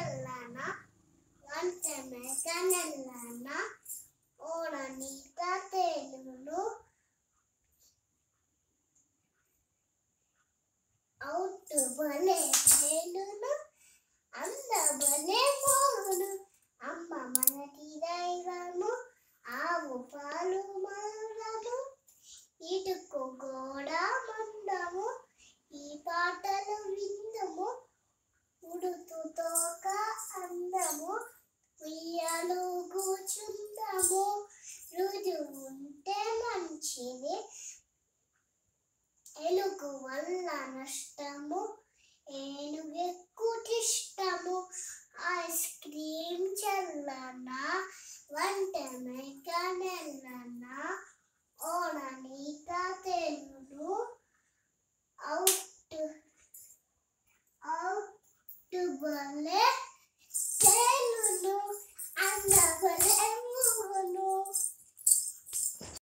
నెల్లన వంట మేక నెల్లన ఓడ నీత తేలును అవుట్ బలే తేలును అంద బలే మోగును అమ్మ మనకి దైవము ఆవు పాలు మధురము ఇటుకు గోడ మందము ఈ పాటలు విందము ఉడుతు తోక అందము ఉయ్యాలు కూర్చుందము రుజు ఉంటే మంచిది ఎలుగు వల్ల నష్టము ఏనుగెక్కుటిష్టము ఐస్ క్రీమ్ చల్లన వంట మేక నెల్లన ఓడ నీత తెలుగు అవుట్ అవుట్ బలే